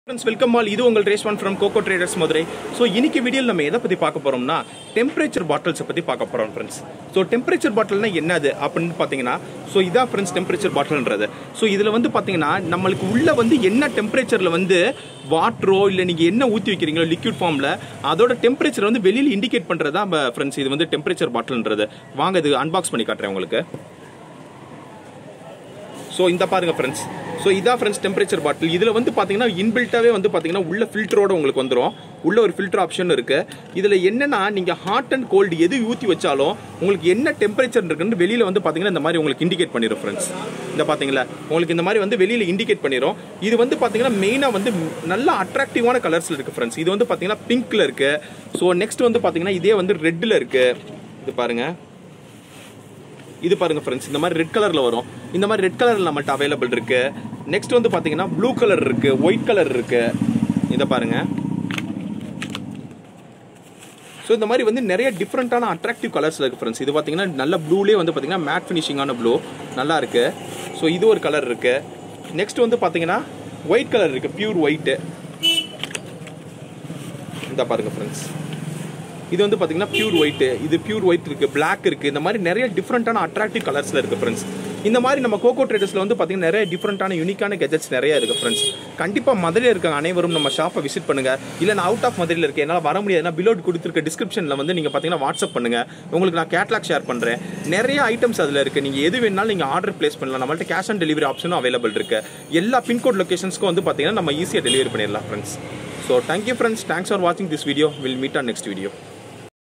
friends welcome all இது உங்கள் race one from Coco traders Madurai so இன்னைக்கு வீடியோவில் நம்ம எதை பற்றி பார்க்க போகிறோம்னா டெம்பரேச்சர் பாட்டில்ஸை பற்றி பார்க்க போகிறோம் ஃப்ரெண்ட்ஸ் ஸோ டெம்பரேச்சர் பாட்டில்னா என்னது அப்படின்னு பார்த்தீங்கன்னா ஸோ இதான் ஃப்ரெண்ட்ஸ் டெம்பரேச்சர் பாட்டில்ன்றது ஸோ இதில் வந்து பார்த்தீங்கன்னா நம்மளுக்கு உள்ள வந்து என்ன டெம்பரேச்சரில் வந்து வாட்டரோ இல்லை நீங்கள் என்ன ஊற்றி வைக்கிறீங்களோ லிக்விட் ஃபார்மில் அதோட டெம்பரேச்சர் வந்து வெளியில் இண்டிகேட் பண்ணுறது தான் ஃப்ரெண்ட்ஸ் இது வந்து டெம்பரேச்சர் பாட்டில்ன்றது வாங்க இது அன்பாக்ஸ் பண்ணி காட்டுறேன் உங்களுக்கு ஸோ இந்த பாருங்க ஃப்ரெண்ட்ஸ் ஸோ இதான் ஃப்ரெண்ட்ஸ் டெம்பரேச்சர் பாட்டில் இதில் வந்து பார்த்தீங்கன்னா இன்பில்ட்டாவே வந்து பார்த்தீங்கன்னா உள்ள ஃபில்டரோட உங்களுக்கு வந்துடும் உள்ள ஒரு ஃபில்டர் ஆப்ஷன் இருக்கு இதில் என்னன்னா நீங்கள் ஹாட் அண்ட் கோல்டு எது ஊற்றி வச்சாலும் உங்களுக்கு என்ன டெம்பரேச்சர் இருக்குன்னு வெளியில் வந்து பார்த்தீங்கன்னா இந்த மாதிரி உங்களுக்கு இண்டிகேட் பண்ணிடும் ஃப்ரெண்ட்ஸ் இந்த பார்த்தீங்களா உங்களுக்கு இந்த மாதிரி வந்து வெளியில் இண்டிகேட் பண்ணிடும் இது வந்து பார்த்தீங்கன்னா மெயினாக வந்து நல்ல அட்ராக்டிவான கலர்ஸில் இருக்குது ஃப்ரெண்ட்ஸ் இது வந்து பார்த்தீங்கன்னா பிங்க்ல இருக்கு ஸோ நெக்ஸ்ட் வந்து பார்த்தீங்கன்னா இதே வந்து ரெட்டில் இருக்கு இது பாருங்க இது பாருங்க ஃப்ரெண்ட்ஸ் இந்த மாதிரி ரெட் கலர்ல வரும் இந்த மாதிரி ரெட் கலர்ல நம்மள்ட்ட அவைலபிள் இருக்கு நெக்ஸ்ட் வந்து பாத்தீங்கன்னா ப்ளூ கலர் இருக்கு ஒயிட் கலர் இருக்கு இதை பாருங்க ஸோ இந்த மாதிரி வந்து நிறைய டிஃப்ரெண்ட்டான அட்ராக்டிவ் கலர்ஸ்ல இருக்கு ஃப்ரெண்ட்ஸ் இது பார்த்தீங்கன்னா நல்ல ப்ளூலேயே வந்து பார்த்தீங்கன்னா மேட் ஃபினிஷிங்கான ப்ளூ நல்லா இருக்கு ஸோ இது ஒரு கலர் இருக்கு நெக்ஸ்ட் வந்து பார்த்தீங்கன்னா ஒயிட் கலர் இருக்கு பியூர் ஒயிட்டு இந்த பாருங்க ஃப்ரெண்ட்ஸ் இது வந்து பாத்தீங்கன்னா பியூர் ஒயிட் இது பியூர் ஒயிட் இருக்கு பிளாக் இருக்கு இந்த மாதிரி நிறைய டிஃப்ரெண்டான அட்ராக்டிவ் கலர்ஸ்ல இருக்கு ஃப்ரெண்ட்ஸ் இந்த மாதிரி நம்ம கோகோ ட்ரேடர்ஸ்ல வந்து பாத்தீங்கன்னா நிறைய டிஃப்ரெண்டான யூனிக்கான கெஜெட்ஸ் நிறைய இருக்கு ஃப்ரெண்ட்ஸ் கண்டிப்பா மதுரையில் இருக்க அனைவரும் நம்ம ஷாப்பை விசிட் பண்ணுங்க இல்ல நான் அவுட் ஆஃப் மதுரையில் இருக்கேன் என்னால் வர முடியாதுன்னா பிலோட் கொடுத்துருக்க டிஸ்கிரிப்ஷன்ல வந்து நீங்க பாத்தீங்கன்னா வாட்ஸ்அப் பண்ணுங்க உங்களுக்கு நான் கேட்லாக் ஷேர் பண்றேன் நிறைய ஐட்டம்ஸ் அதுல இருக்கு நீங்க எது வேணாலும் நீங்க ஆர்டர் பிளேஸ் பண்ணலாம் நம்மள்ட்ட கேஷ் ஆன் டெலிவரி ஆப்ஷனும் அவைலபிள் இருக்கு எல்லா பின்கோட் லொகேஷன்ஸ்க்கும் வந்து பாத்தீங்கன்னா நம்ம ஈஸியாக டெலிவரி பண்ணிடலாம் friends so thank you friends thanks for வாட்சிங் this video will meet on next video